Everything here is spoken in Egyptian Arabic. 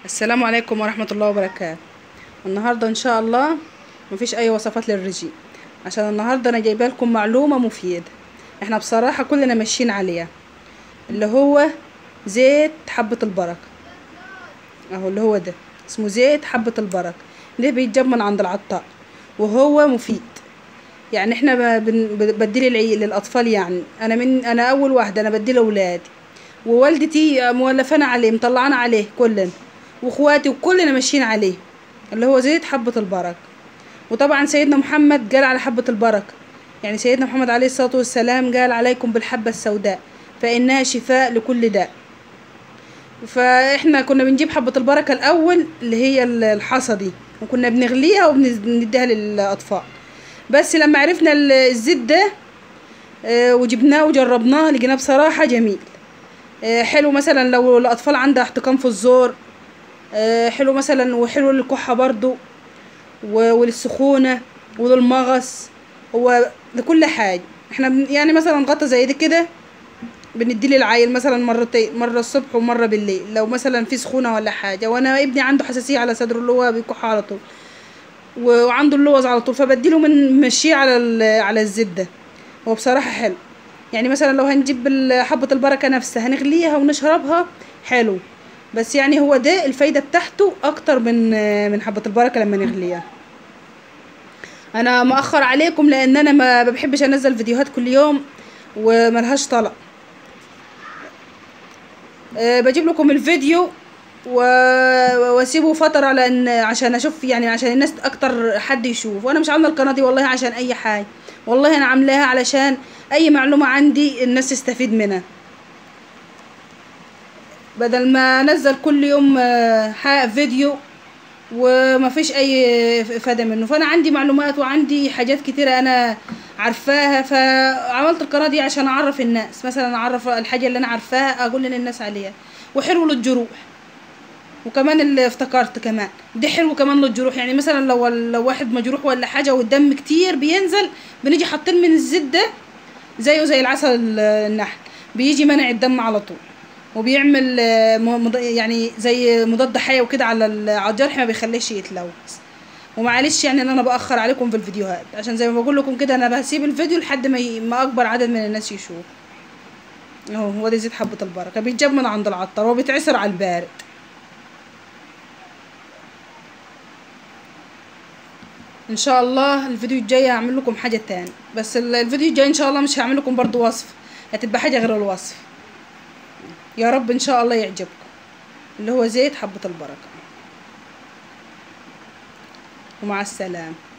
السلام عليكم ورحمة الله وبركاته النهاردة ان شاء الله مفيش اي وصفات للرجيم عشان النهاردة انا جايبه لكم معلومة مفيدة احنا بصراحة كلنا ماشيين عليها اللي هو زيت حبة البركة اهو اللي هو ده اسمه زيت حبة البركة ده بيتجاب من عند العطار وهو مفيد يعني احنا ب- بن- بديل العي للاطفال يعني انا من انا اول واحدة انا بدي لاولادي ووالدتي مولفانا عليه مطلعانا عليه كلنا واخواتي وكلنا ماشيين عليه اللي هو زيت حبة البركة وطبعا سيدنا محمد قال على حبة البركة يعني سيدنا محمد عليه الصلاة والسلام قال عليكم بالحبة السوداء فإنها شفاء لكل داء فإحنا كنا بنجيب حبة البركة الأول اللي هي الحصى دي وكنا بنغليها وبنديها للأطفال بس لما عرفنا ال- الزيت ده آه، وجبناه وجربناه لقيناه بصراحة جميل آه، حلو مثلا لو الأطفال عندها احتقان في الزور آه، حلو مثلا وحلو للكحة برضو و- وللسخونة وللمغص هو لكل حاجة احنا بن- يعني مثلا غطا زي ده كده بندي للعيل مثلا مرتين مرة الصبح ومرة بالليل لو مثلا في سخونة ولا حاجة وانا ابني عنده حساسية على صدره اللي هو بيكح على طول و- وعنده اللوز على طول فبديله من مشيه على ال- على الزيت ده هو بصراحة حلو يعني مثلا لو هنجيب ال- حبة البركة نفسها هنغليها ونشربها حلو بس يعني هو ده الفايدة بتاعته اكتر من من حبة البركة لما نغليها انا مأخر عليكم لان انا ما بحبش انزل فيديوهات كل يوم وملهاش طلب أه بجيب لكم الفيديو و- واسيبه فترة لان عشان اشوف يعني عشان الناس اكتر حد يشوف وانا مش عامله القناه دي والله عشان اي حاجه والله انا عاملاها علشان اي معلومه عندي الناس تستفيد منها بدل ما انزل كل يوم آه، ح- فيديو وما فيش اي افاده منه فانا عندي معلومات وعندي حاجات كتيره انا عارفاها فعملت القناه دي عشان اعرف الناس مثلا اعرف الحاجه اللي انا عارفاها اقول للناس عليها وحلو للجروح وكمان اللي افتكرت كمان ده حلو كمان للجروح يعني مثلا لو لو واحد مجروح ولا حاجه والدم كتير بينزل بنيجي حاطين من الزيت ده زيه زي العسل ال- النحل بيجي منع الدم على طول وبيعمل آه، م- مض- يعني زي مضاد حيوي كده على ال- على الجرح ما بيخليش يتلوث ومعلش يعني ان انا باخر عليكم في الفيديوهات عشان زي ما بقول لكم كده انا بسيب الفيديو لحد ما ي- ما اكبر عدد من الناس يشوف اهو هو ده زيت حبه البركه بيتجاب من عند العطار وبيتعصر على البارد ان شاء الله الفيديو الجاي هعمل لكم حاجه تاني بس ال- الفيديو الجاي ان شاء الله مش هعمل لكم برضو وصف هتبقى حاجه غير الوصف يا رب ان شاء الله يعجبكم اللي هو زيت حبه البركه ومع السلامه